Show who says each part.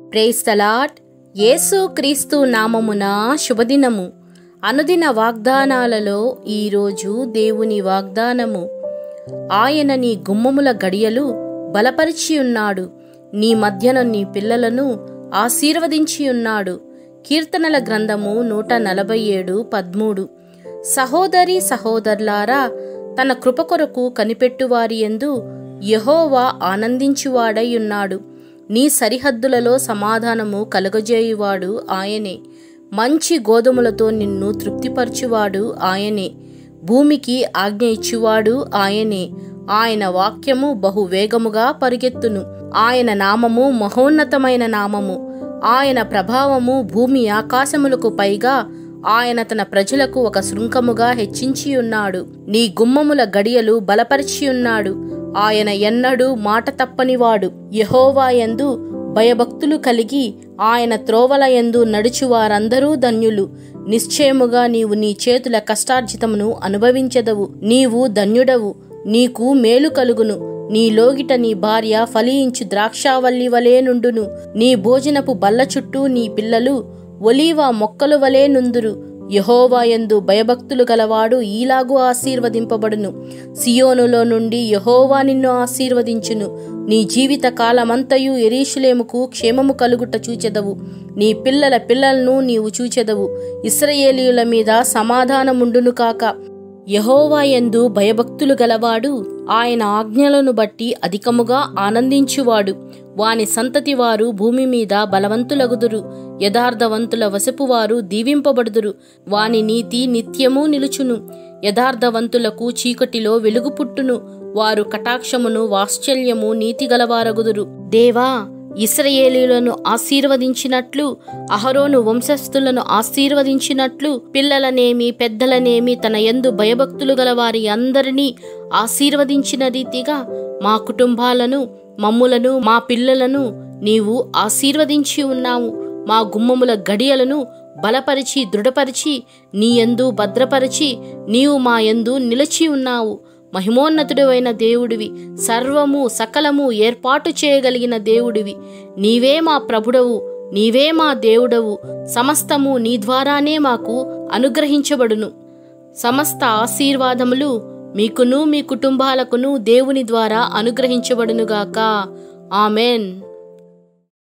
Speaker 1: praise తలాట్ యేసు క్రీస్తు నామమున శుభదినము అనుదిన వాగ్దానాలలో ఈరోజు దేవుని వాగ్దానము ఆయన నీ గుమ్మముల గడియలు బలపరిచి ఉన్నాడు నీ మధ్యన నీ పిల్లలను ఆశీర్వదించి ఉన్నాడు కీర్తనల గ్రంథము నూట నలభై ఏడు పదమూడు సహోదరి సహోదరులారా తన కృప కొరకు కనిపెట్టువారి ఎందు యహోవా ఆనందించువాడై ఉన్నాడు నీ సరిహద్దులలో సమాధానము కలుగజేయువాడు ఆయనే మంచి గోధుమలతో నిన్ను తృప్తిపరచువాడు ఆయనే భూమికి ఆజ్ఞ ఇచ్చువాడు ఆయనే ఆయన వాక్యము బహు వేగముగా పరిగెత్తును ఆయన నామము మహోన్నతమైన నామము ఆయన ప్రభావము భూమి ఆకాశములకు పైగా ఆయన తన ప్రజలకు ఒక శృంఖముగా హెచ్చించి ఉన్నాడు నీ గుమ్మముల గడియలు బలపరిచి ఉన్నాడు ఆయన ఎన్నడూ మాట తప్పనివాడు యహోవాయందు భయభక్తులు కలిగి ఆయన త్రోవల యందు నడుచువారందరూ ధన్యులు నిశ్చయముగా నీవు నీ చేతుల కష్టార్జితమును అనుభవించదవు నీవు ధన్యుడవు నీకు మేలు కలుగును నీ లోగిట నీ భార్య ఫలించు ద్రాక్షావల్లి వలె నుండును నీ భోజనపు బల్ల చుట్టూ నీ పిల్లలు ఒలీవ మొక్కలు వలె నుందురు యహోవాయందు భయభక్తులు గలవాడు ఈలాగు ఆశీర్వదింపబడును సియోనులో నుండి యహోవా నిన్ను ఆశీర్వదించును నీ జీవిత కాలమంతయు ఎరీషులేముకు క్షేమము కలుగుట చూచెదవు నీ పిల్లల పిల్లలను నీవు చూచెదవు ఇస్రయేలీయుల మీద సమాధానముండును కాక యహోవాయందు భయభక్తులు గలవాడు ఆయన ఆజ్ఞలను బట్టి అధికముగా ఆనందించువాడు వాని సంతతి వారు భూమి మీద బలవంతులగుదురు యథార్థవంతుల వసపువారు దీవింపబడుదురు వాని నీతి నిత్యము నిలుచును యథార్థవంతులకు చీకటిలో వెలుగు పుట్టును వారు కటాక్షమును వాత్సల్యము నీతి గలవారగుదురు దేవా ఇస్రయేలీలను ఆశీర్వదించినట్లు అహరోను వంశస్థులను ఆశీర్వదించినట్లు పిల్లలనేమి పెద్దలనేమి తన యందు భయభక్తులు గల వారి అందరినీ ఆశీర్వదించిన రీతిగా మా కుటుంబాలను మమ్ములను మా పిల్లలను నీవు ఆశీర్వదించి ఉన్నావు మా గుమ్మముల గడియలను బలపరిచి దృఢపరిచి నీ యందు భద్రపరిచి నీవు మా యందు నిలిచి ఉన్నావు మహిమోన్నతుడివైన దేవుడివి సర్వము సకలము ఏర్పాటు చేయగలిగిన దేవుడివి నీవే మా ప్రభుడవు నీవే మా దేవుడవు సమస్తము నీ ద్వారానే మాకు అనుగ్రహించబడును సమస్త ఆశీర్వాదములు మీకును మీ కుటుంబాలకును దేవుని ద్వారా అనుగ్రహించబడునుగాక ఆమెన్